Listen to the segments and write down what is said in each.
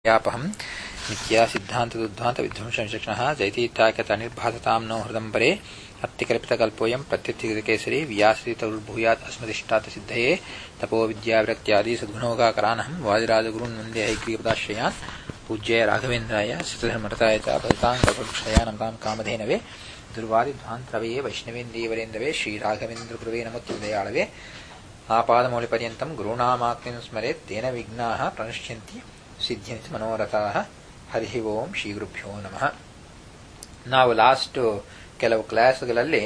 व्यापहम् नित्या सिद्धान्तदुद्धान्तविध्वंसविचक्षणः जयतीत्याकतनिर्भासतां no हृदम्बरे अत्तिकल्पितकल्पोऽयं प्रत्युत्थिगतकेसरी व्यासरितरुर्भूयात् अस्मदिष्टात् सिद्धये तपोविद्याविरक्त्यादि सद्गुणोगाकरानहं वादिराजगुरून् वन्दे हैग्रीपदाश्रयान् पूज्याय राघवेन्द्राय श्रुतधर्मरताय च भजतां कल्पवृक्षया नमतां कामधेनवे दुर्वादिध्वान्तरवये वैष्णवेन्दीवरेन्दवे श्रीराघवेन्द्रगुरुवे नमोत्तमदयाळवे आपादमौलिपर्यन्तं गुरूणामात्म्यं स्मरेत् तेन विघ्नाः प्रणश्यन्ति ಸಿದ್ಧ್ಯಂತಿ ಮನೋರಥಾಹ ಹರಿ ಓಂ ಶ್ರೀ ಗುರುಭ್ಯೋ ನಮಃ ನಾವು ಲಾಸ್ಟ್ ಕೆಲವು ಕ್ಲಾಸ್ಗಳಲ್ಲಿ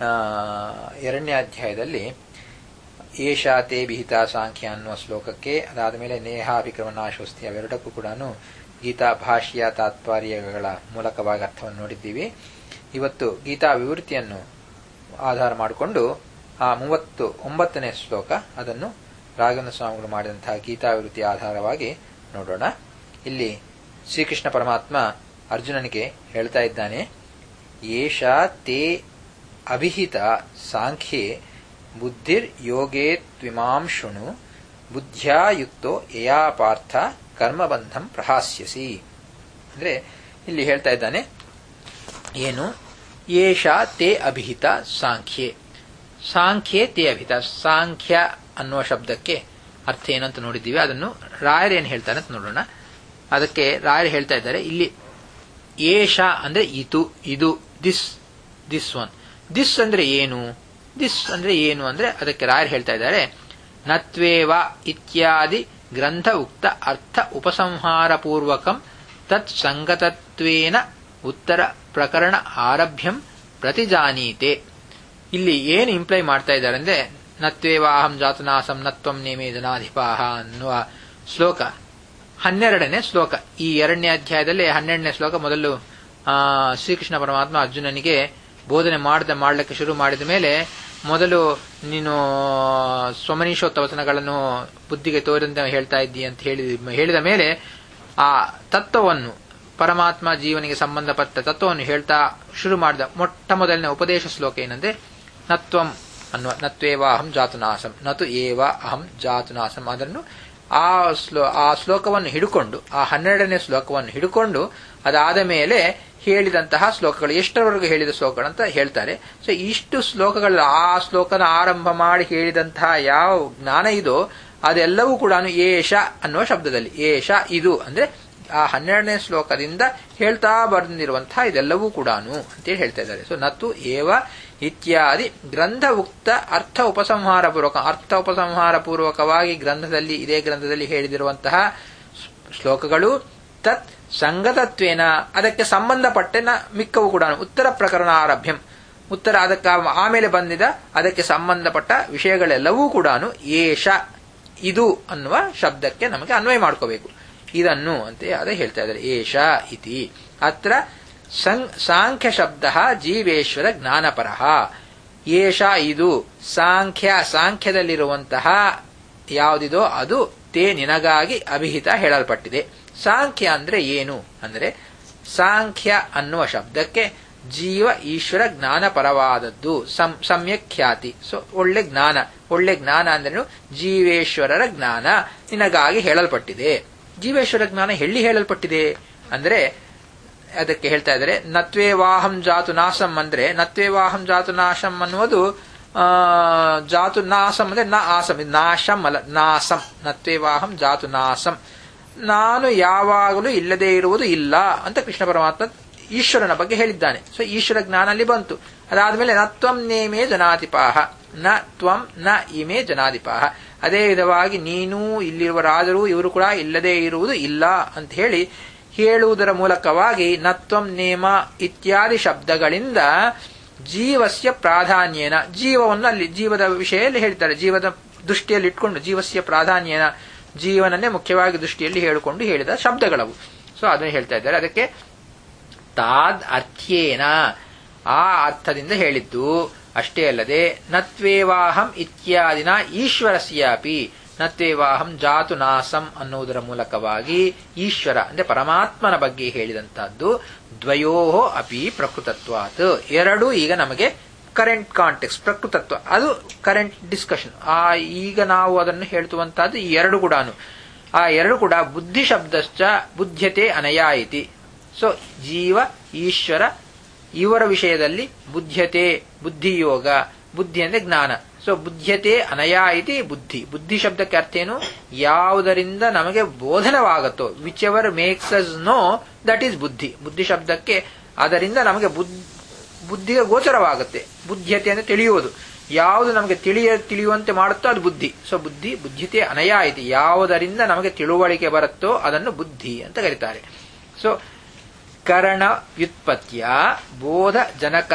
ಎರಡನೇ ಅಧ್ಯಾಯದಲ್ಲಿ ಏಷಾತೆ ವಿಹಿತ ಸಾಂಖ್ಯ ಅನ್ನುವ ಶ್ಲೋಕಕ್ಕೆ ಅದಾದ ಮೇಲೆ ನೇಹಾಭಿಕ್ರಮನಾಶೋಸ್ತಿ ಅವೆರಡಕ್ಕೂ ಕೂಡ ಗೀತಾ ಭಾಷ್ಯ ತಾತ್ಪರ್ಯಗಳ ಮೂಲಕವಾಗಿ ಅರ್ಥವನ್ನು ನೋಡಿದ್ದೀವಿ ಇವತ್ತು ಗೀತಾ ವಿವೃತ್ತಿಯನ್ನು ಆಧಾರ ಮಾಡಿಕೊಂಡು ಆ ಮೂವತ್ತು ಒಂಬತ್ತನೇ ಶ್ಲೋಕ ಅದನ್ನು ರಾಘವೇಂದ್ರ ಸ್ವಾಮಿಗಳು ಮಾಡಿದಂತಹ ಗೀತಾ ವಿವೃತ್ತಿ ಆಧಾರವಾಗಿ ನೋಡೋಣ ಇಲ್ಲಿ ಶ್ರೀಕೃಷ್ಣ ಪರಮಾತ್ಮ ಅರ್ಜುನನಿಗೆ ಹೇಳ್ತಾ ಇದ್ದಾನೆ ಏಷ ತೇ ಅಭಿಹಿತ ಸಾಂಖ್ಯೆ ಬುದ್ಧಿರ್ ಯೋಗೇ ತ್ವಿಮಾಂ ಶೃಣು ಬುದ್ಧ್ಯಾಯುಕ್ತೋ ಯಯಾ ಪಾರ್ಥ ಕರ್ಮಬಂಧಂ ಪ್ರಹಾಸ್ಯಸಿ ಅಂದ್ರೆ ಇಲ್ಲಿ ಹೇಳ್ತಾ ಇದ್ದಾನೆ ಏನು ಏಷ ತೇ ಅಭಿಹಿತ ಸಾಂಖ್ಯೆ ಸಾಂಖ್ಯೆ ತೇ ಅಭಿಹಿತ ಸಾಂಖ್ಯ ಅನ್ನುವ ಶಬ್ದಕ್ಕೆ ಅರ್ಥ ಏನು ಅಂತ ನೋಡಿದ್ದೀವಿ ಅದನ್ನು ರಾಯರ್ ಏನು ಹೇಳ್ತಾರೆ ಅಂತ ನೋಡೋಣ ಅದಕ್ಕೆ ರಾಯರ್ ಹೇಳ್ತಾ ಇದ್ದಾರೆ ಇಲ್ಲಿ ಏಷ ಅಂದ್ರೆ ಇದು ಇದು ದಿಸ್ ದಿಸ್ ಒನ್ ದಿಸ್ ಅಂದ್ರೆ ಏನು ದಿಸ್ ಅಂದ್ರೆ ಏನು ಅಂದ್ರೆ ಅದಕ್ಕೆ ರಾಯರ್ ಹೇಳ್ತಾ ಇದ್ದಾರೆ ನತ್ವೇವ ಇತ್ಯಾದಿ ಗ್ರಂಥ ಉಕ್ತ ಅರ್ಥ ಉಪಸಂಹಾರ ಪೂರ್ವಕಂ ತತ್ ಸಂಗತತ್ವೇನ ಉತ್ತರ ಪ್ರಕರಣ ಆರಭ್ಯಂ ಪ್ರತಿಜಾನೀತೆ ಇಲ್ಲಿ ಏನು ಇಂಪ್ಲೈ ಮಾಡ್ತಾ ಇದ್ದಾರೆ ಅಂದ್ರೆ ನತ್ವೇವಾಹಂ ಜಾತನಾಸಂ ನತ್ವಂ ನೇಮೇ ಜನಾಧಿಪಾಹ ಅನ್ನುವ ಶ್ಲೋಕ ಹನ್ನೆರಡನೇ ಶ್ಲೋಕ ಈ ಎರಡನೇ ಅಧ್ಯಾಯದಲ್ಲಿ ಹನ್ನೆರಡನೇ ಶ್ಲೋಕ ಮೊದಲು ಶ್ರೀಕೃಷ್ಣ ಪರಮಾತ್ಮ ಅರ್ಜುನನಿಗೆ ಬೋಧನೆ ಮಾಡದೆ ಮಾಡಲಿಕ್ಕೆ ಶುರು ಮಾಡಿದ ಮೇಲೆ ಮೊದಲು ನೀನು ಸ್ವಮನೀಶೋತ್ತವಚನಗಳನ್ನು ಬುದ್ಧಿಗೆ ತೋರಿದಂತೆ ಹೇಳ್ತಾ ಇದ್ದಿ ಅಂತ ಹೇಳಿ ಹೇಳಿದ ಮೇಲೆ ಆ ತತ್ವವನ್ನು ಪರಮಾತ್ಮ ಜೀವನಿಗೆ ಸಂಬಂಧಪಟ್ಟ ತತ್ವವನ್ನು ಹೇಳ್ತಾ ಶುರು ಮಾಡಿದ ಮೊಟ್ಟ ಮೊದಲನೇ ಉಪದೇಶ ಶ್ಲೋಕ ಏನಂದ್ರೆ ನತ್ವಂ ಅನ್ನುವ ನತ್ವೇವ ಅಹಂ ಜಾತುನಾಸಂ ನತು ಏವ ಅಹಂ ಜಾತುನಾಸಂ ಅದನ್ನು ಆ ಶ್ಲೋ ಆ ಶ್ಲೋಕವನ್ನು ಹಿಡ್ಕೊಂಡು ಆ ಹನ್ನೆರಡನೇ ಶ್ಲೋಕವನ್ನು ಹಿಡ್ಕೊಂಡು ಅದಾದ ಮೇಲೆ ಹೇಳಿದಂತಹ ಶ್ಲೋಕಗಳು ಎಷ್ಟರವರೆಗೂ ಹೇಳಿದ ಶ್ಲೋಕಗಳು ಅಂತ ಹೇಳ್ತಾರೆ ಸೊ ಇಷ್ಟು ಶ್ಲೋಕಗಳು ಆ ಶ್ಲೋಕನ ಆರಂಭ ಮಾಡಿ ಹೇಳಿದಂತಹ ಯಾವ ಜ್ಞಾನ ಇದೋ ಅದೆಲ್ಲವೂ ಕೂಡ ಏಷ ಅನ್ನುವ ಶಬ್ದದಲ್ಲಿ ಏಷ ಇದು ಅಂದ್ರೆ ಆ ಹನ್ನೆರಡನೇ ಶ್ಲೋಕದಿಂದ ಹೇಳ್ತಾ ಬಂದಿರುವಂತಹ ಇದೆಲ್ಲವೂ ಕೂಡ ಅಂತೇಳಿ ಹೇಳ್ತಾ ಇದ್ದಾರೆ ಸೊ ನತ್ತು ಏವ ಇತ್ಯಾದಿ ಗ್ರಂಥ ಉಕ್ತ ಅರ್ಥ ಉಪಸಂಹಾರ ಪೂರ್ವಕ ಅರ್ಥ ಉಪಸಂಹಾರ ಪೂರ್ವಕವಾಗಿ ಗ್ರಂಥದಲ್ಲಿ ಇದೇ ಗ್ರಂಥದಲ್ಲಿ ಹೇಳಿದಿರುವಂತಹ ಶ್ಲೋಕಗಳು ತತ್ ಸಂಗತತ್ವೇನ ಅದಕ್ಕೆ ಸಂಬಂಧಪಟ್ಟನ ಮಿಕ್ಕವು ಕೂಡ ಉತ್ತರ ಪ್ರಕರಣ ಆರಭ್ಯಂ ಉತ್ತರ ಅದಕ್ಕೆ ಆಮೇಲೆ ಬಂದಿದ ಅದಕ್ಕೆ ಸಂಬಂಧಪಟ್ಟ ವಿಷಯಗಳೆಲ್ಲವೂ ಕೂಡ ಏಷ ಇದು ಅನ್ನುವ ಶಬ್ದಕ್ಕೆ ನಮಗೆ ಅನ್ವಯ ಮಾಡ್ಕೋಬೇಕು ಇದನ್ನು ಅಂತ ಅದೇ ಹೇಳ್ತಾ ಇದ್ದಾರೆ ಏಷ ಇತಿ ಅತ್ರ ಸಾಂಖ್ಯ ಶಬ್ದ ಜೀವೇಶ್ವರ ಜ್ಞಾನಪರ ಏಷ ಇದು ಸಾಂಖ್ಯ ಸಾಂಖ್ಯದಲ್ಲಿರುವಂತಹ ಯಾವುದಿದೋ ಅದು ತೇ ನಿನಗಾಗಿ ಅಭಿಹಿತ ಹೇಳಲ್ಪಟ್ಟಿದೆ ಸಾಂಖ್ಯ ಅಂದ್ರೆ ಏನು ಅಂದ್ರೆ ಸಾಂಖ್ಯ ಅನ್ನುವ ಶಬ್ದಕ್ಕೆ ಜೀವ ಈಶ್ವರ ಜ್ಞಾನಪರವಾದದ್ದು ಸಮ್ಯಕ್ ಖ್ಯಾತಿ ಸೊ ಒಳ್ಳೆ ಜ್ಞಾನ ಒಳ್ಳೆ ಜ್ಞಾನ ಅಂದ್ರೆ ಜೀವೇಶ್ವರರ ಜ್ಞಾನ ನಿನಗಾಗಿ ಹೇಳಲ್ಪಟ್ಟಿದೆ ಜೀವೇಶ್ವರ ಜ್ಞಾನ ಎಲ್ಲಿ ಹೇಳಲ್ಪಟ್ಟಿದೆ ಅಂದ್ರೆ ಅದಕ್ಕೆ ಹೇಳ್ತಾ ಇದ್ದಾರೆ ನತ್ವೇವಾಹಂ ಜಾತು ನಾಸಂ ಅಂದ್ರೆ ನತ್ವೇವಾಹಂ ಜಾತು ನಾಶಂ ಅನ್ನುವುದು ಜಾತು ನಾಸಂ ಅಂದ್ರೆ ನ ಆಸಂ ನಾಶಂ ಅಲ್ಲ ನಾಸಂ ನತ್ವೇವಾಹಂ ಜಾತು ನಾಸಂ ನಾನು ಯಾವಾಗಲೂ ಇಲ್ಲದೇ ಇರುವುದು ಇಲ್ಲ ಅಂತ ಕೃಷ್ಣ ಪರಮಾತ್ಮ ಈಶ್ವರನ ಬಗ್ಗೆ ಹೇಳಿದ್ದಾನೆ ಸೊ ಈಶ್ವರ ಜ್ಞಾನ ಅಲ್ಲಿ ಬಂತು ಅದಾದ್ಮೇಲೆ ನತ್ವಂ ನೇಮೇ ಜನಾಧಿಪಾಹ ನ ತ್ವಂ ನ ಇಮೇ ಜನಾಧಿಪಾಹ ಅದೇ ವಿಧವಾಗಿ ನೀನು ಇಲ್ಲಿರುವ ರಾಜರು ಇವರು ಕೂಡ ಇಲ್ಲದೇ ಇರುವುದು ಇಲ್ಲ ಅಂತ ಹೇಳಿ ಹೇಳುವುದರ ಮೂಲಕವಾಗಿ ನತ್ವಂ ನೇಮ ಇತ್ಯಾದಿ ಶಬ್ದಗಳಿಂದ ಜೀವಸ್ಯ ಪ್ರಾಧಾನ್ಯನ ಜೀವವನ್ನು ಅಲ್ಲಿ ಜೀವದ ವಿಷಯದಲ್ಲಿ ಹೇಳ್ತಾರೆ ಜೀವದ ದೃಷ್ಟಿಯಲ್ಲಿ ಇಟ್ಕೊಂಡು ಜೀವಸ್ಯ ಪ್ರಾಧಾನ್ಯನ ಜೀವನನ್ನೇ ಮುಖ್ಯವಾಗಿ ದೃಷ್ಟಿಯಲ್ಲಿ ಹೇಳಿಕೊಂಡು ಹೇಳಿದ ಶಬ್ದಗಳವು ಸೊ ಅದನ್ನು ಹೇಳ್ತಾ ಇದ್ದಾರೆ ಅದಕ್ಕೆ ತಾದ್ ಅರ್ಥ್ಯೇನ ಆ ಅರ್ಥದಿಂದ ಹೇಳಿದ್ದು ಅಷ್ಟೇ ಅಲ್ಲದೆ ನತ್ವೇವಾಹಂ ಇತ್ಯಾದಿನ ಈಶ್ವರಸ್ಯಾಪಿ ನತ್ವೇವಾಹಂ ಜಾತು ನಾಸಂ ಅನ್ನುವುದರ ಮೂಲಕವಾಗಿ ಈಶ್ವರ ಅಂದ್ರೆ ಪರಮಾತ್ಮನ ಬಗ್ಗೆ ಹೇಳಿದಂತಹದ್ದು ದ್ವಯೋ ಅಪಿ ಪ್ರಕೃತತ್ವಾತ್ ಎರಡು ಈಗ ನಮಗೆ ಕರೆಂಟ್ ಕಾಂಟೆಕ್ಸ್ ಪ್ರಕೃತತ್ವ ಅದು ಕರೆಂಟ್ ಡಿಸ್ಕಷನ್ ಆ ಈಗ ನಾವು ಅದನ್ನು ಹೇಳ್ತುವಂತಹದ್ದು ಈ ಎರಡು ಕೂಡ ಆ ಎರಡು ಕೂಡ ಬುದ್ಧಿ ಶಬ್ದಶ್ಚ ಬುದ್ಧ್ಯತೆ ಅನಯಾ ಇತಿ ಸೊ ಜೀವ ಈಶ್ವರ ಇವರ ವಿಷಯದಲ್ಲಿ ಬುದ್ಧ್ಯತೆ ಬುದ್ಧಿಯೋಗ ಬುದ್ಧಿ ಅಂದ್ರೆ ಜ್ಞಾನ ಸೊ ಬುದ್ಧ್ಯತೆ ಅನಯಾ ಇತಿ ಬುದ್ಧಿ ಬುದ್ಧಿ ಶಬ್ದಕ್ಕೆ ಅರ್ಥ ಏನು ಯಾವುದರಿಂದ ನಮಗೆ ಬೋಧನವಾಗುತ್ತೋ whichever makes us know that is ಬುದ್ಧಿ ಬುದ್ಧಿ ಶಬ್ದಕ್ಕೆ ಅದರಿಂದ ನಮಗೆ ಬುದ್ಧಿಗೆ ಗೋಚರವಾಗುತ್ತೆ ಬುದ್ಧ್ಯತೆ ಅಂದ್ರೆ ತಿಳಿಯುವುದು ಯಾವುದು ನಮಗೆ ತಿಳಿಯ ತಿಳಿಯುವಂತೆ ಮಾಡುತ್ತೋ ಅದು ಬುದ್ಧಿ ಸೊ ಬುದ್ಧಿ ಬುದ್ಧಿತೆ ಅನಯ ಐತಿ ಯಾವುದರಿಂದ ನಮಗೆ ತಿಳುವಳಿಕೆ ಬರುತ್ತೋ ಅದನ್ನು ಬುದ್ಧಿ ಅಂತ ಕರೀತಾರೆ ಸೊ ಕರಣ ವ್ಯುತ್ಪತ್ತಿಯ ಬೋಧ ಜನಕ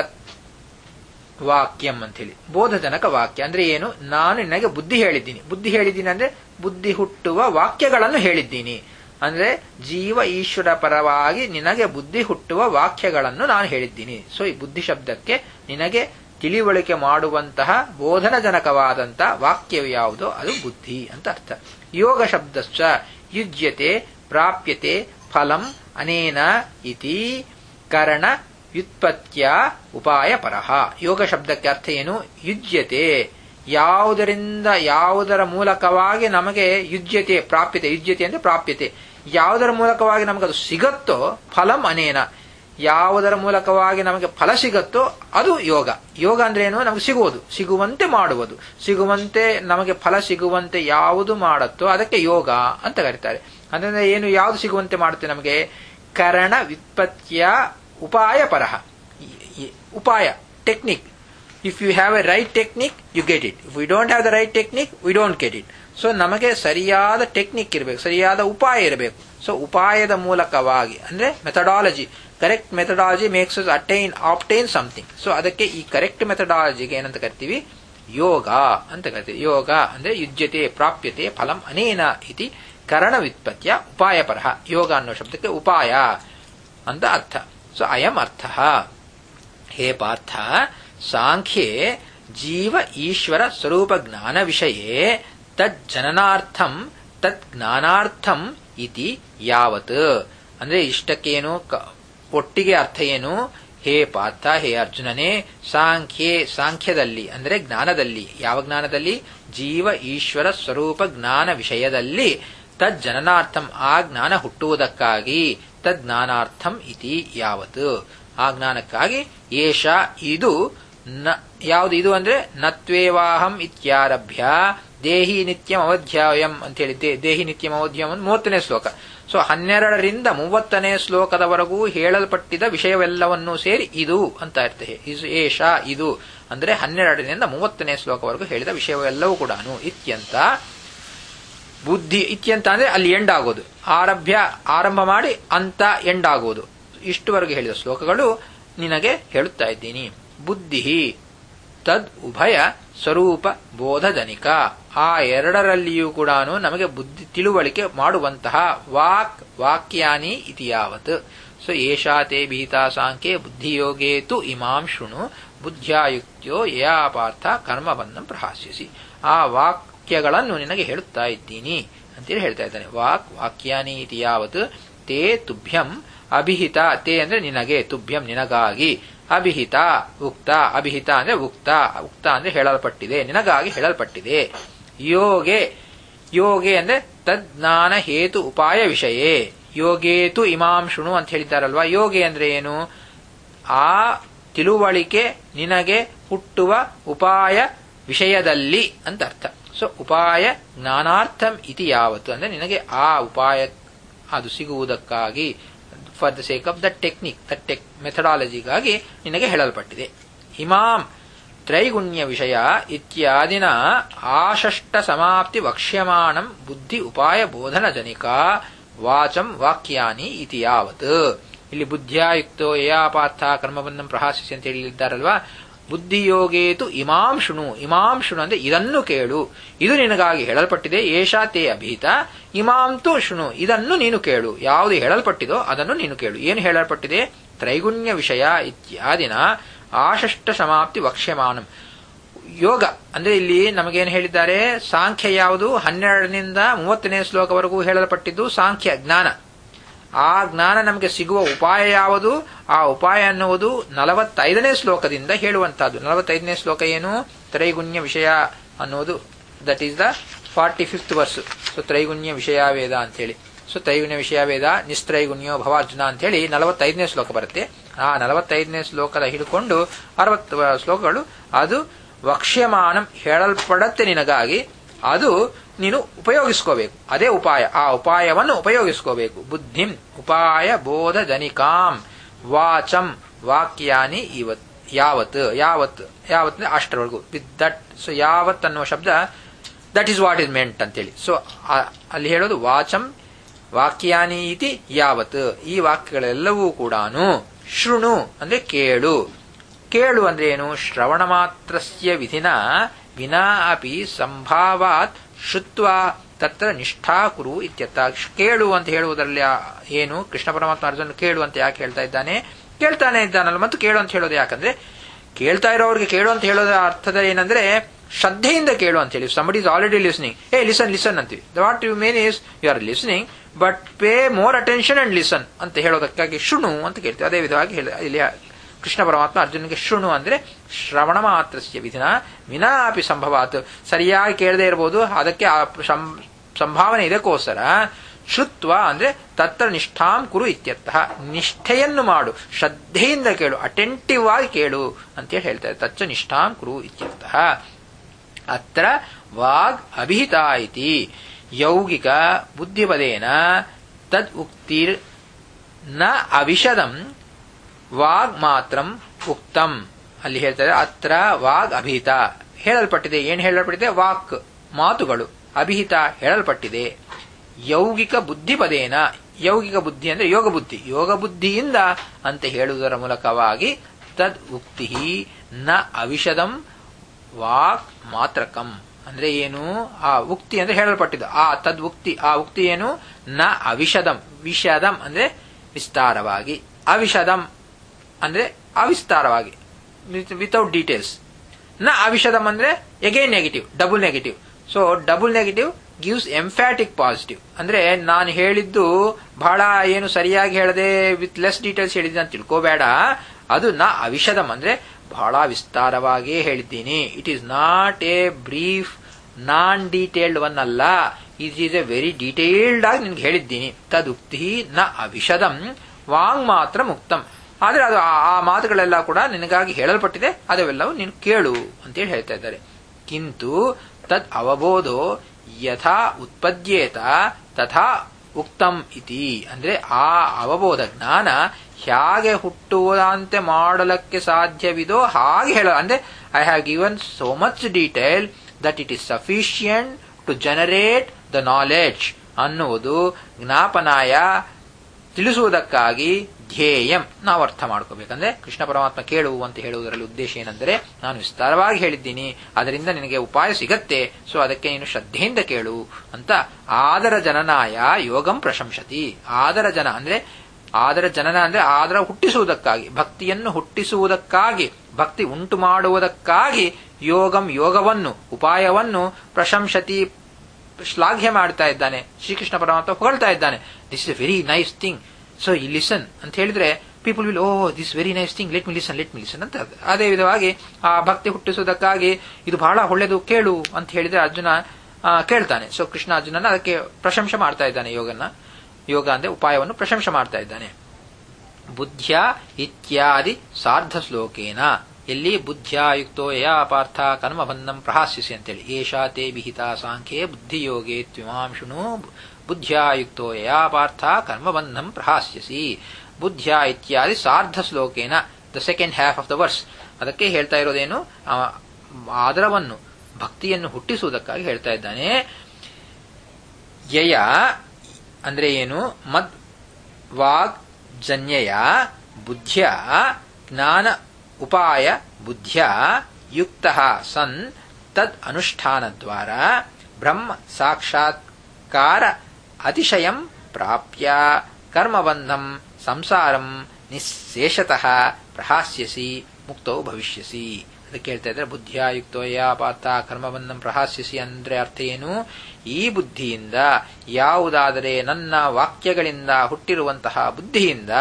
ವಾಕ್ಯಂ ಅಂತ ಹೇಳಿ ಬೋಧಜನಕ ವಾಕ್ಯ ಅಂದ್ರೆ ಏನು ನಾನು ನಿನಗೆ ಬುದ್ಧಿ ಹೇಳಿದ್ದೀನಿ ಬುದ್ಧಿ ಹೇಳಿದ್ದೀನಿ ಅಂದ್ರೆ ಬುದ್ಧಿ ಹುಟ್ಟುವ ವಾಕ್ಯಗಳನ್ನು ಹೇಳಿದ್ದೀನಿ ಅಂದ್ರೆ ಜೀವ ಈಶ್ವರ ಪರವಾಗಿ ನಿನಗೆ ಬುದ್ಧಿ ಹುಟ್ಟುವ ವಾಕ್ಯಗಳನ್ನು ನಾನು ಹೇಳಿದ್ದೀನಿ ಸೊ ಈ ಬುದ್ಧಿ ಶಬ್ದಕ್ಕೆ ನಿನಗೆ ತಿಳಿವಳಿಕೆ ಮಾಡುವಂತಹ ಬೋಧನಜನಕವಾದಂತಹ ವಾಕ್ಯವು ಯಾವುದೋ ಅದು ಬುದ್ಧಿ ಅಂತ ಅರ್ಥ ಯೋಗ ಶಬ್ದಶ್ಚ ಯುಜ್ಯತೆ ಪ್ರಾಪ್ಯತೆ ಫಲಂ ಅನೇನ ಇತಿ ಕರಣ ವ್ಯುತ್ಪತ್ತಿಯ ಉಪಾಯ ಪರಹ ಯೋಗ ಶಬ್ದಕ್ಕೆ ಅರ್ಥ ಏನು ಯುಜ್ಯತೆ ಯಾವುದರಿಂದ ಯಾವುದರ ಮೂಲಕವಾಗಿ ನಮಗೆ ಯುಜ್ಯತೆ ಪ್ರಾಪ್ಯತೆ ಯುಜ್ಯತೆ ಅಂದ್ರೆ ಪ್ರಾಪ್ಯತೆ ಯಾವುದರ ಮೂಲಕವಾಗಿ ನಮಗದು ಸಿಗತ್ತೋ ಫಲಂ ಅನೇನ ಯಾವುದರ ಮೂಲಕವಾಗಿ ನಮಗೆ ಫಲ ಸಿಗತ್ತೋ ಅದು ಯೋಗ ಯೋಗ ಅಂದ್ರೆ ಏನು ನಮಗೆ ಸಿಗುವುದು ಸಿಗುವಂತೆ ಮಾಡುವುದು ಸಿಗುವಂತೆ ನಮಗೆ ಫಲ ಸಿಗುವಂತೆ ಯಾವುದು ಮಾಡುತ್ತೋ ಅದಕ್ಕೆ ಯೋಗ ಅಂತ ಕರೀತಾರೆ ಅಂದ್ರೆ ಏನು ಯಾವುದು ಸಿಗುವಂತೆ ಮಾಡುತ್ತೆ ನಮಗೆ ಕರಣ ವ್ಯುತ್ಪತ್ತಿಯ ಉಪಾಯ ಪರಹ ಉಪಾಯ technique if you have a right technique you get it if we don't have the right technique we don't get it so ನಮಗೆ ಸರಿಯಾದ ಟೆಕ್ನಿಕ್ ಇರಬೇಕು ಸರಿಯಾದ ಉಪಾಯ ಇರಬೇಕು ಸೊ ಉಪಾಯದ ಮೂಲಕವಾಗಿ ಅಂದ್ರೆ methodology correct methodology makes attain obtain something so ಅದಕ್ಕೆ ಈ ಕರೆಕ್ಟ್ ಮೆಥಡಾಲಜಿಗೆ ಏನಂತ ಕರಿತೀವಿ ಯೋಗ ಅಂತ ಕರಿತೀವಿ ಯೋಗ ಅಂದ್ರೆ ಯುಜ್ಯತೆ ಪ್ರಾಪ್ಯತೆ ಫಲಂ ಅನೇನ ಇತಿ ಕರಣ ವ್ಯುತ್ಪತ್ತಿಯ ಉಪಾಯ ಪರಹ ಯೋಗ ಅನ್ನೋ ಶಬ್ದಕ್ಕೆ ಉಪಾಯ ಅಂತ ಅರ್ಥ ಸೊ ಅಯಂ ಅರ್ಥ ಹೇ ಪಾರ್ಥ ಸಾಂಖ್ಯೆ ಜೀವ ಈಶ್ವರ ಸ್ವರೂಪ ಜ್ಞಾನ ವಿಷಯೇ ತದ್ ಜನನಾರ್ಥಂ ತತ್ ಜ್ಞಾನಾರ್ಥಂ ಇತಿ ಯಾವತ್ ಅಂದ್ರೆ ಇಷ್ಟಕ್ಕೇನು ಒಟ್ಟಿಗೆ ಅರ್ಥ ಏನು ಹೇ ಪಾರ್ಥ ಹೇ ಅರ್ಜುನನೇ ಸಾಂಖ್ಯೆ ಸಾಂಖ್ಯದಲ್ಲಿ ಅಂದ್ರೆ ಜ್ಞಾನದಲ್ಲಿ ಯಾವ ಜ್ಞಾನದಲ್ಲಿ ಜೀವ ಈಶ್ವರ ಸ್ವರೂಪ ಜ್ಞಾನ ವಿಷಯದಲ್ಲಿ ತದ್ ಜನನಾರ್ಥಂ ಆ ಜ್ಞಾನ ಹುಟ್ಟುವುದಕ್ಕಾಗಿ ತದ್ ಜ್ಞಾನಾರ್ಥಂ ಇತಿ ಯಾವತ್ ಆ ಜ್ಞಾನಕ್ಕಾಗಿ ಏಷ ಇದು ನ ಯಾವುದು ಇದು ಅಂದ್ರೆ ನತ್ವೇವಾಹಂ ಇತ್ಯಾರಭ್ಯ ದೇಹಿ ನಿತ್ಯಂ ಅವಧ್ಯಾಯಂ ಅಂತ ಹೇಳಿದ್ದೆ ದೇಹಿ ನಿತ್ಯಂ ಅವಧ್ಯಾಯಂ ಒಂದು ಮೂವತ್ತನೇ ಶ್ಲೋಕ ಸೊ ಹನ್ನೆರಡರಿಂದ ಮೂವತ್ತನೇ ಶ್ಲೋಕದವರೆಗೂ ಹೇಳಲ್ಪಟ್ಟಿದ ವಿಷಯವೆಲ್ಲವನ್ನೂ ಸೇರಿ ಇದು ಅಂತ ಇರ್ತದೆ ಏಷ ಇದು ಅಂದ್ರೆ ಹನ್ನೆರಡರಿಂದ ಮೂವತ್ತನೇ ಶ್ಲೋಕವರೆಗೂ ಹೇಳಿದ ವಿಷಯವೆಲ್ಲವೂ ಕೂಡ ಇತ್ಯಂತ ಬುದ್ಧಿ ಇತ್ಯಂತ ಅಂದ್ರೆ ಅಲ್ಲಿ ಎಂಡ್ ಆಗೋದು ಆರಭ್ಯ ಆರಂಭ ಮಾಡಿ ಅಂತ ಎಂಡ್ ಆಗುವುದು ಇಷ್ಟುವರೆಗೆ ಹೇಳಿದ ಶ್ಲೋಕಗಳು ನಿನಗೆ ಹೇಳುತ್ತಾ ಇದ್ದೀನಿ ಬುದ್ಧಿ ತದ್ ಉಭಯ ಸ್ವರೂಪ ಬೋಧಜನಿಕ ಆ ಎರಡರಲ್ಲಿಯೂ ಕೂಡ ನಮಗೆ ಬುದ್ಧಿ ತಿಳುವಳಿಕೆ ಮಾಡುವಂತಹ ವಾಕ್ ವಾಕ್ಯಾನಿ ಇತಿ ಯಾವತ್ ಸೊ ಏಷಾತೆ ಭೀತಾ ಸಾಂಖ್ಯೆ ಬುದ್ಧಿಯೋಗೇ ತು ಇಮಾಂ ಶೃಣು ಬುದ್ಧ್ಯಾಯುಕ್ತ್ಯೋ ಯಾ ಪಾರ್ಥ ಕರ್ಮಬಂಧಂ ಪ್ರಹಾಸ್ಯಸಿ ಆ ವಾಕ್ಯಗಳನ್ನು ನಿನಗೆ ಹೇಳುತ್ತಾ ಇದ್ದೀನಿ ಅಂತೇಳಿ ಹೇಳ್ತಾ ಇದ್ದಾನೆ ವಾಕ್ ವಾಕ್ಯಾನಿ ಇತಿ ಯಾವತ್ ತೇ ತುಭ್ಯಂ ಅಭಿಹಿತ ತೇ ಅಂದ್ರೆ ನಿನಗೆ ತುಭ್ಯಂ ನಿನಗಾಗಿ ಅಭಿಹಿತ ಉಕ್ತ ಅಭಿಹಿತ ಅಂದ್ರೆ ಉಕ್ತ ಉಕ್ತ ಅಂದ್ರೆ ಹೇಳಲ್ಪಟ್ಟಿದೆ ನಿನಗಾಗಿ ಹೇಳಲ್ಪಟ್ಟಿದೆ ಯೋಗೆ ಯೋಗೆ ಅಂದ್ರೆ ತಜ್ಞಾನ ಹೇತು ಉಪಾಯ ವಿಷಯೇ ಯೋಗೇತು ಇಮಾಂ ಶೃಣು ಅಂತ ಹೇಳಿದ್ದಾರಲ್ವಾ ಯೋಗೆ ಅಂದ್ರೆ ಏನು ಆ ತಿಳುವಳಿಕೆ ನಿನಗೆ ಹುಟ್ಟುವ ಉಪಾಯ ವಿಷಯದಲ್ಲಿ ಅಂತ ಅರ್ಥ ಸೊ ಉಪಾಯ ಜ್ಞಾನಾರ್ಥಂ ಇತಿ ಯಾವತ್ತು ಅಂದ್ರೆ ನಿನಗೆ ಆ ಉಪಾಯ ಅದು ಸಿಗುವುದಕ್ಕಾಗಿ for the sake of the technique the tech ಮೆಥಡಾಲಜಿಗಾಗಿ ನಿನಗೆ ಹೇಳಲ್ಪಟ್ಟಿದೆ ಇಮಾಂ ತ್ರೈಗುಣ್ಯ ವಿಷಯ ಇತ್ಯಾದಿನ ಆಷಷ್ಟ ಸಮಾಪ್ತಿ ವಕ್ಷ್ಯಮಾಣಂ ಬುದ್ಧಿ ಉಪಾಯ ಬೋಧನ ಜನಿಕ ವಾಚಂ ವಾಕ್ಯಾನಿ ಇತಿ ಯಾವತ್ ಇಲ್ಲಿ ಬುದ್ಧಿಯಾಯುಕ್ತೋ ಯಯಾಪಾರ್ಥ ಕರ್ಮಬಂಧಂ ಪ್ರಹಾಸಿಸಿ ಅಂತ ಹೇಳಿದ್ದಾರಲ್ವಾ ಬುದ್ಧಿಯೋಗೇತು ಇಮಾಂ ಶೃಣು ಇಮಾಂ ಶೃಣು ಅಂದ್ರೆ ಇದನ್ನು ಕೇಳು ಇದು ನಿನಗಾಗಿ ಹೇಳಲ್ಪಟ್ಟಿದೆ ಏಷಾ ತೇ ಅಭೀತ ಇಮಾಂತು ಶೃಣು ಇದನ್ನು ನೀನು ಕೇಳು ಯಾವುದು ಹೇಳಲ್ಪಟ್ಟಿದೋ ಅದನ್ನು ನೀನು ಕೇಳು ಏನು ಹೇಳಲ್ಪಟ್ಟಿದೆ ತ್ರೈಗುಣ್ಯ ವಿಷಯ ಇತ್ಯಾದಿನ ಆಷಷ್ಟ ಸಮಾಪ್ತಿ ವಕ್ಷ್ಯಮಾನಂ ಯೋಗ ಅಂದ್ರೆ ಇಲ್ಲಿ ನಮಗೇನು ಹೇಳಿದ್ದಾರೆ ಸಾಂಖ್ಯ ಯಾವುದು ಹನ್ನೆರಡನಿಂದ ಮೂವತ್ತನೇ ಶ್ಲೋಕವರೆಗೂ ಹೇಳಲ್ಪಟ್ಟಿದ್ದು ಸಾಂಖ್ಯ ಜ್ಞಾನ ಆ ಜ್ಞಾನ ನಮಗೆ ಸಿಗುವ ಉಪಾಯ ಯಾವುದು ಆ ಉಪಾಯ ಅನ್ನುವುದು ನಲವತ್ತೈದನೇ ಶ್ಲೋಕದಿಂದ ಹೇಳುವಂತಹದ್ದು ನಲವತ್ತೈದನೇ ಶ್ಲೋಕ ಏನು ತ್ರೈಗುಣ್ಯ ವಿಷಯ ಅನ್ನುವುದು that is the forty fifth verse so ತ್ರೈಗುಣ್ಯ ವಿಷಯ ವೇದ ಅಂತೇಳಿ ಸೊ ತ್ರೈಗುಣ್ಯ ವಿಷಯ ವೇದ ನಿಸ್ತ್ರೈಗುಣ್ಯೋ ಭವಾರ್ಜುನ ಅಂತೇಳಿ ನಲವತ್ತೈದನೇ ಶ್ಲೋಕ ಬರುತ್ತೆ ಆ ನಲವತ್ತೈದನೇ ಶ್ಲೋಕದ ಹಿಡ್ಕೊಂಡು ಅರವತ್ತು ಶ್ಲೋಕಗಳು ಅದು ವಕ್ಷ್ಯಮಾನಂ ಹೇಳಲ್ಪಡತ್ತೆ ನಿನಗಾಗಿ ಅದು ನೀನು ಉಪಯೋಗಿಸ್ಕೋಬೇಕು ಅದೇ ಉಪಾಯ ಆ ಉಪಾಯವನ್ನು ಉಪಯೋಗಿಸ್ಕೋಬೇಕು ಬುದ್ಧಿಂ ಉಪಾಯ ಬೋಧ ಜನಿಕಾಂ ವಾಚಂ ವಾಕ್ಯಾನಿ ಇವತ್ ಯಾವತ್ ಯಾವತ್ ಯಾವತ್ ಅಂದ್ರೆ ಅಷ್ಟರವರೆಗೂ ವಿತ್ ದಟ್ ಸೊ ಯಾವತ್ ಅನ್ನುವ ಶಬ್ದ that is what is meant ಅಂತೇಳಿ ಸೊ ಅಲ್ಲಿ ಹೇಳೋದು ವಾಚಂ ವಾಕ್ಯಾನಿ ಇತಿ ಯಾವತ್ ಈ ವಾಕ್ಯಗಳೆಲ್ಲವೂ ಕೂಡ ಶೃಣು ಅಂದ್ರೆ ಕೇಳು ಕೇಳು ಅಂದ್ರೆ ಏನು ಶ್ರವಣ ಮಾತ್ರಸ್ಯ ವಿಧಿನ ವಿನಾ ಅಪಿ ಸಂಭಾವಾತ್ ಶುತ್ವ ತತ್ರ ನಿಷ್ಠಾ ಕುರು ಇತ್ಯರ್ಥ ಕೇಳು ಅಂತ ಹೇಳುವುದರಲ್ಲಿ ಏನು ಕೃಷ್ಣ ಪರಮಾತ್ಮ ಅರ್ಜುನ ಕೇಳು ಅಂತ ಯಾಕೆ ಹೇಳ್ತಾ ಇದ್ದಾನೆ ಕೇಳ್ತಾನೆ ಇದ್ದಾನಲ್ಲ ಮತ್ತು ಕೇಳು ಅಂತ ಹೇಳೋದು ಯಾಕಂದ್ರೆ ಕೇಳ್ತಾ ಇರೋರಿಗೆ ಕೇಳು ಅಂತ ಹೇಳೋದ ಅರ್ಥದ ಏನಂದ್ರೆ ಶ್ರದ್ಧೆಯಿಂದ ಕೇಳು ಅಂತ ಹೇಳಿ ಸಂಬಡಿ ಇಸ್ ಆಲ್ರೆಡಿ ಲಿಸ್ನಿಂಗ್ ಏ ಲಿಸನ್ ಲಿಸನ್ ಅಂತೀವಿ what you mean is you are listening but pay more attention and listen ಅಂತ ಹೇಳೋದಕ್ಕಾಗಿ ಶೃಣು ಅಂತ ಕೇಳ್ತೀವಿ ಅದೇ ವಿಧವಾಗಿ ಇಲ್ಲಿ ಕೃಷ್ಣ ಪರಮಾತ್ಮ ಅರ್ಜುನಿಗೆ ಶೃಣು ಅಂದ್ರೆ ಶ್ರವಣ ಮಾತ್ರಸ್ಯ ವಿಧಿನ ವಿನಾ ಅಪಿ ಸಂಭವಾತ್ ಸರಿಯಾಗಿ ಕೇಳದೇ ಇರಬಹುದು ಅದಕ್ಕೆ ಸಂಭಾವನೆ ಇದಕ್ಕೋಸ್ಕರ ಶುತ್ವ ಅಂದ್ರೆ ತತ್ರ ನಿಷ್ಠಾಂ ಕುರು ಇತ್ಯರ್ಥ ನಿಷ್ಠೆಯನ್ನು ಮಾಡು ಶ್ರದ್ಧೆಯಿಂದ ಕೇಳು ಅಟೆಂಟಿವ್ ಆಗಿ ಕೇಳು ಅಂತೇಳಿ ಹೇಳ್ತಾರೆ ತಚ್ಚ ನಿಷ್ಠಾಂ ಕುರು ಇತ್ಯರ್ಥ ಅತ್ರ ವಾಗ್ ಅಭಿಹಿತ ಇತಿ ಯೌಗಿಕ ಬುದ್ಧಿಪದೇನ ತದ್ ಉಕ್ತಿರ್ ನ ಅವಿಷದಂ ವಾಗ್ ಮಾತ್ರಂ ಉಕ್ತಂ ಅಲ್ಲಿ ಹೇಳ್ತಾರೆ ಅತ್ರ ವಾಗ್ ಅಭಿಹಿತ ಹೇಳಲ್ಪಟ್ಟಿದೆ ಏನು ಹೇಳಲ್ಪಟ್ಟಿದೆ ವಾಕ್ ಮಾತುಗಳು ಅಭಿಹಿತ ಹೇಳಲ್ಪಟ್ಟಿದೆ ಯೌಗಿಕ ಬುದ್ಧಿಪದೇನ ಯೌಗಿಕ ಬುದ್ಧಿ ಅಂದ್ರೆ ಯೋಗ ಬುದ್ಧಿ ಯೋಗ ಬುದ್ಧಿಯಿಂದ ಅಂತ ಹೇಳುವುದರ ಮೂಲಕವಾಗಿ ತದ್ ಉಕ್ತಿ ನ ಅವಿಷದಂ ವಾಕ್ ಮಾತ್ರಕಂ ಅಂದ್ರೆ ಏನು ಆ ಉಕ್ತಿ ಅಂದ್ರೆ ಹೇಳಲ್ಪಟ್ಟಿದ್ದು ಆ ತದ್ ಉಕ್ತಿ ಆ ಉಕ್ತಿ ಏನು ನ ಅವಿಷದಂ ವಿಷದಂ ಅಂದ್ರೆ ವಿಸ್ತಾರವಾಗಿ ಅವಿಷದಂ ಅಂದ್ರೆ ಅವಿಸ್ತಾರವಾಗಿ ವಿತೌಟ್ ಡೀಟೇಲ್ಸ್ ನ ಅವಿಷದಂ ಅಂದ್ರೆ again negative double negative so double negative gives emphatic positive ಅಂದ್ರೆ ನಾನು ಹೇಳಿದ್ದು ಬಹಳ ಏನು ಸರಿಯಾಗಿ ಹೇಳದೆ ವಿತ್ ಲೆಸ್ ಡೀಟೇಲ್ಸ್ ಹೇಳಿದ್ದೆ ಅಂತ ತಿಳ್ಕೋಬೇಡ ಅದು ನ ಅವಿಷದಂ ಅಂದ್ರೆ ಬಹಳ ವಿಸ್ತಾರವಾಗಿಯೇ ಹೇಳಿದ್ದೀನಿ it is not a brief non detailed one ಅಲ್ಲ it is a very detailed ಆಗಿ ನಿನ್ಗೆ ಹೇಳಿದ್ದೀನಿ ತದುಕ್ತಿ ನ ಅವಿಷದಂ ವಾಂಗ್ ಮಾತ್ರ ಮುಕ್ತಂ ಆದ್ರೆ ಅದು ಆ ಮಾತುಗಳೆಲ್ಲ ಕೂಡ ನಿನಗಾಗಿ ಹೇಳಲ್ಪಟ್ಟಿದೆ ಅದವೆಲ್ಲವೂ ನೀನು ಕೇಳು ಅಂತೇಳಿ ಹೇಳ್ತಾ ಇದ್ದಾರೆ ಕಿಂತು ತದ್ ಅವಬೋಧೋ ಯಥಾ ಉತ್ಪದ್ಯೇತ ತಥಾ ಉಕ್ತಂ ಇತಿ ಅಂದ್ರೆ ಆ ಅವಬೋಧ ಜ್ಞಾನ ಹೇಗೆ ಹುಟ್ಟುವುದಂತೆ ಮಾಡಲಕ್ಕೆ ಸಾಧ್ಯವಿದೋ ಹಾಗೆ ಹೇಳ ಅಂದ್ರೆ I have given so much detail that it is sufficient to generate the knowledge ಅನ್ನುವುದು ಜ್ಞಾಪನಾಯ ತಿಳಿಸುವುದಕ್ಕಾಗಿ ಧ್ಯೇಯಂ ನಾವು ಅರ್ಥ ಮಾಡ್ಕೋಬೇಕಂದ್ರೆ ಕೃಷ್ಣ ಪರಮಾತ್ಮ ಕೇಳು ಅಂತ ಹೇಳುವುದರಲ್ಲಿ ಉದ್ದೇಶ ಏನೆಂದರೆ ನಾನು ವಿಸ್ತಾರವಾಗಿ ಹೇಳಿದ್ದೀನಿ ಅದರಿಂದ ನಿನಗೆ ಉಪಾಯ ಸಿಗತ್ತೆ ಸೊ ಅದಕ್ಕೆ ನೀನು ಶ್ರದ್ಧೆಯಿಂದ ಕೇಳು ಅಂತ ಆದರ ಜನನಾಯ ಯೋಗಂ ಪ್ರಶಂಸತಿ ಆದರ ಜನ ಅಂದ್ರೆ ಆದರ ಜನನ ಅಂದ್ರೆ ಆದರ ಹುಟ್ಟಿಸುವುದಕ್ಕಾಗಿ ಭಕ್ತಿಯನ್ನು ಹುಟ್ಟಿಸುವುದಕ್ಕಾಗಿ ಭಕ್ತಿ ಉಂಟು ಮಾಡುವುದಕ್ಕಾಗಿ ಯೋಗಂ ಯೋಗವನ್ನು ಉಪಾಯವನ್ನು ಪ್ರಶಂಸತಿ ಶ್ಲಾಘ್ಯ ಮಾಡ್ತಾ ಇದ್ದಾನೆ ಶ್ರೀಕೃಷ್ಣ ಪರಮಾತ್ಮ ಹೊಗಳ್ತಾ ಇದ್ದಾನೆ this is a very nice thing so ಈ ಲಿಸನ್ ಅಂತ ಹೇಳಿದ್ರೆ people will oh this very nice thing let me listen let me listen ಅಂತ ಅದೇ ವಿಧವಾಗಿ ಆ ಭಕ್ತಿ ಹುಟ್ಟಿಸುವುದಕ್ಕಾಗಿ ಇದು ಬಹಳ ಒಳ್ಳೆಯದು ಕೇಳು ಅಂತ ಹೇಳಿದ್ರೆ ಅರ್ಜುನ ಕೇಳ್ತಾನೆ ಸೊ ಕೃಷ್ಣ ಅರ್ಜುನನ ಅದಕ್ಕೆ ಪ್ರಶಂಸೆ ಮಾಡ್ತಾ ಇದ್ದಾನೆ ಯೋಗನ ಯೋಗ ಅಂದ್ರೆ ಉಪಾಯವನ್ನು ಪ್ರಶಂಸೆ ಮಾಡ್ತಾ ಇದ್ದಾನೆ ಬುದ್ಧ್ಯ ಇತ್ಯಾದಿ ಸಾರ್ಧ ಶ್ಲೋಕೇನ ಎಲ್ಲಿ ಬುದ್ಧ್ಯಾಯುಕ್ತೋ ಯಾ ಪಾರ್ಥ ಕರ್ಮಬಂಧಂ ಪ್ರಹಾಸ್ಯಸಿ ಅಂತೇಳಿ ಏಷಾ ತೇ ವಿಹಿತ ಸಾಂಖ್ಯೆ ಬುದ್ಧಿಯೋಗೆ ತ್ವಿಮಾಂಶುನು ಬುದ್ಧ್ಯಾಯುಕ್ತೋ ಯಾ ಪಾರ್ಥ ಕರ್ಮಬಂಧಂ ಪ್ರಹಾಸ್ಯಸಿ ಬುದ್ಧ್ಯ ಇತ್ಯಾದಿ ಸಾರ್ಧ ಶ್ಲೋಕೇನ the second half of the verse ಅದಕ್ಕೆ ಹೇಳ್ತಾ ಇರೋದೇನು ಆದರವನ್ನು ಭಕ್ತಿಯನ್ನು ಹುಟ್ಟಿಸುವುದಕ್ಕಾಗಿ ಹೇಳ್ತಾ ಇದ್ದಾನೆ ಯಯ ಅಂದ್ರೆ ಏನು ಮದ್ ವಾಗ್ ಜನ್ಯಯ ಬುದ್ಧ್ಯ ಜ್ಞಾನ ಉಪಾಯ ಬುದ್ಧ್ಯ ಯುಕ್ತ ಸನ್ ತದ್ ಅನುಷ್ಠಾನದ್ವಾರ ಬ್ರಹ್ಮ ಸಾಕ್ಷಾತ್ಕಾರ ಅತಿಶಯಂ ಪ್ರಾಪ್ಯ ಕರ್ಮಬಂಧಂ ಸಂಸಾರಂ ನಿಶೇಷತಃ ಪ್ರಹಾಸ್ಯಸಿ ಮುಕ್ತೋ ಭವಿಷ್ಯಸಿ ಅದಕ್ಕೆ ಹೇಳ್ತಾ ಇದ್ರೆ ಬುದ್ಧಿಯಾಯುಕ್ತೋ ಯಾ ಪಾತ ಕರ್ಮಬಂಧಂ ಪ್ರಹಾಸ್ಯಸಿ ಅಂದ್ರೆ ಅರ್ಥ ಏನು ಈ ಬುದ್ಧಿಯಿಂದ ಯಾವುದಾದರೆ ನನ್ನ ವಾಕ್ಯಗಳಿಂದ ಹುಟ್ಟಿರುವಂತಹ ಬುದ್ಧಿಯಿಂದ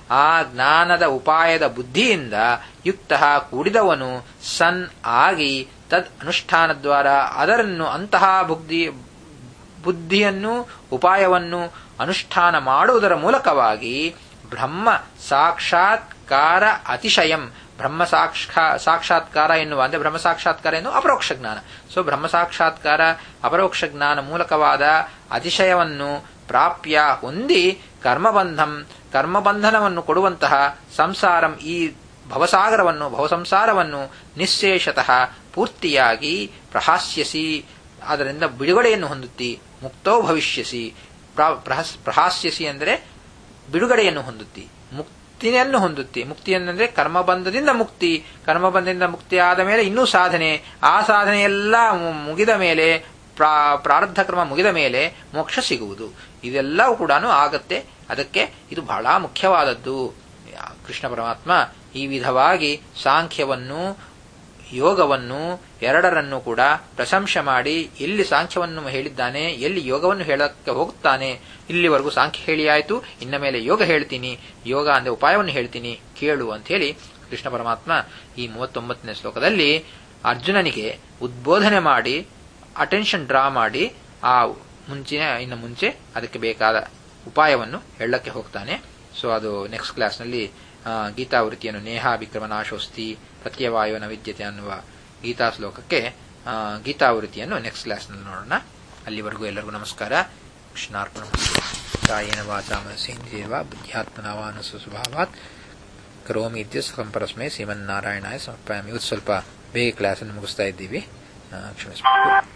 ಆ ಜ್ಞಾನದ ಉಪಾಯದ ಬುದ್ಧಿಯಿಂದ ಯುಕ್ತ ಕೂಡಿದವನು ಸನ್ ಆಗಿ ತದ್ ಅನುಷ್ಠಾನದ್ವಾರ ಅದರನ್ನು ಅಂತಹ ಬುದ್ಧಿ ಬುದ್ಧಿಯನ್ನು ಉಪಾಯವನ್ನು ಅನುಷ್ಠಾನ ಮಾಡುವುದರ ಮೂಲಕವಾಗಿ ಬ್ರಹ್ಮ ಸಾಕ್ಷಾತ್ಕಾರ ಅತಿಶಯಂ ಬ್ರಹ್ಮ ಸಾಕ್ಷಾ ಸಾಕ್ಷಾತ್ಕಾರ ಎನ್ನುವ ಅಂದ್ರೆ ಬ್ರಹ್ಮ ಸಾಕ್ಷಾತ್ಕಾರ ಎನ್ನುವ ಅಪರೋಕ್ಷ ಜ್ಞಾನ ಸೊ ಬ್ರಹ್ಮ ಸಾಕ್ಷಾತ್ಕಾರ ಅಪರೋಕ್ಷ ಜ್ಞಾನ ಮೂಲಕವಾದ ಅತಿಶಯವನ್ನು ಪ್ರಾಪ್ಯ ಹೊಂದಿ ಕರ್ಮಬಂಧಂ ಕರ್ಮಬಂಧನವನ್ನು ಕೊಡುವಂತಹ ಸಂಸಾರಂ ಈ ಭವಸಾಗರವನ್ನು ಭವಸಂಸಾರವನ್ನು ನಿಶ್ಶೇಷತಃ ಪೂರ್ತಿಯಾಗಿ ಪ್ರಹಾಸ್ಯಸಿ ಅದರಿಂದ ಬಿಡುಗಡೆಯನ್ನು ಹೊಂದುತ್ತಿ ಮುಕ್ತೋ ಭವಿಷ್ಯಸಿ ಪ್ರಹಾಸ್ಯಸಿ ಅಂದರೆ ಬಿಡುಗಡೆಯನ್ನು ಹೊಂದುತ್ತಿ ಮುಕ್ತಿಯನ್ನು ಹೊಂದುತ್ತಿ ಮುಕ್ತಿ ಅಂದರೆ ಕರ್ಮಬಂಧದಿಂದ ಮುಕ್ತಿ ಕರ್ಮಬಂಧದಿಂದ ಮುಕ್ತಿ ಆದ ಮೇಲೆ ಇನ್ನೂ ಸಾಧನೆ ಆ ಸಾಧನೆ ಎಲ್ಲ ಮುಗಿದ ಮೇಲೆ ಪ್ರಾರಬ್ಧ ಕ್ರಮ ಮುಗಿದ ಮೇಲೆ ಮೋಕ್ಷ ಸಿಗುವುದು ಇದೆಲ್ಲವೂ ಕೂಡ ಆಗತ್ತೆ ಅದಕ್ಕೆ ಇದು ಬಹಳ ಮುಖ್ಯವಾದದ್ದು ಕೃಷ್ಣ ಪರಮಾತ್ಮ ಈ ವಿಧವಾಗಿ ಸಾಂಖ್ಯವನ್ನು ಯೋಗವನ್ನು ಎರಡರನ್ನು ಕೂಡ ಪ್ರಶಂಸೆ ಮಾಡಿ ಎಲ್ಲಿ ಸಾಂಖ್ಯವನ್ನು ಹೇಳಿದ್ದಾನೆ ಎಲ್ಲಿ ಯೋಗವನ್ನು ಹೇಳಕ್ಕೆ ಹೋಗುತ್ತಾನೆ ಇಲ್ಲಿವರೆಗೂ ಸಾಂಖ್ಯ ಹೇಳಿ ಆಯಿತು ಇನ್ನ ಮೇಲೆ ಯೋಗ ಹೇಳ್ತೀನಿ ಯೋಗ ಅಂದ್ರೆ ಉಪಾಯವನ್ನು ಹೇಳ್ತೀನಿ ಕೇಳು ಅಂತ ಹೇಳಿ ಕೃಷ್ಣ ಪರಮಾತ್ಮ ಈ ಮೂವತ್ತೊಂಬತ್ತನೇ ಶ್ಲೋಕದಲ್ಲಿ ಅರ್ಜುನನಿಗೆ ಉದ್ಬೋಧನೆ ಮಾಡಿ ಅಟೆನ್ಷನ್ ಡ್ರಾ ಮಾಡಿ ಆ ಮುಂಚಿನ ಇನ್ನು ಮುಂಚೆ ಅದಕ್ಕೆ ಬೇಕಾದ ಉಪಾಯವನ್ನು ಹೇಳಕ್ಕೆ ಹೋಗ್ತಾನೆ ಸೊ ಅದು ನೆಕ್ಸ್ಟ್ ಕ್ಲಾಸ್ನಲ್ಲಿ ಗೀತಾವೃತ್ತಿಯನ್ನು ನೇಹಾಭಿಕ್ರಮ ನಾಶೋಸ್ತಿ ಪ್ರತ್ಯವಾಯುವನ ವಿದ್ಯತೆ ಅನ್ನುವ ಗೀತಾ ಶ್ಲೋಕಕ್ಕೆ ಗೀತಾವೃತ್ತಿಯನ್ನು ನೆಕ್ಸ್ಟ್ ಕ್ಲಾಸ್ನಲ್ಲಿ ನೋಡೋಣ ಅಲ್ಲಿವರೆಗೂ ಎಲ್ಲರಿಗೂ ನಮಸ್ಕಾರ ಕೃಷ್ಣಾರ್ಪಣ ಕಾಯೇನ ವಾಚಾ ಮನಸೇಂದ್ರಿಯವ ಬುದ್ಧ್ಯಾತ್ಮನಾವಾನಸು ಸ್ವಭಾವಾತ್ ಕರೋಮಿ ಇತ್ಯ ಸಂಪರಸ್ಮೈ ಶ್ರೀಮನ್ನಾರಾಯಣಾಯ ಸಮರ್ಪಯಾಮಿ ಇವತ್ತು ಸ್ವಲ್ಪ ಬೇಗ ಕ್ಲಾಸನ್ನು ಮುಗಿಸ್ತಾ ಇದ್ದೀವಿ ಕ್ಷಮಿಸಬೇಕು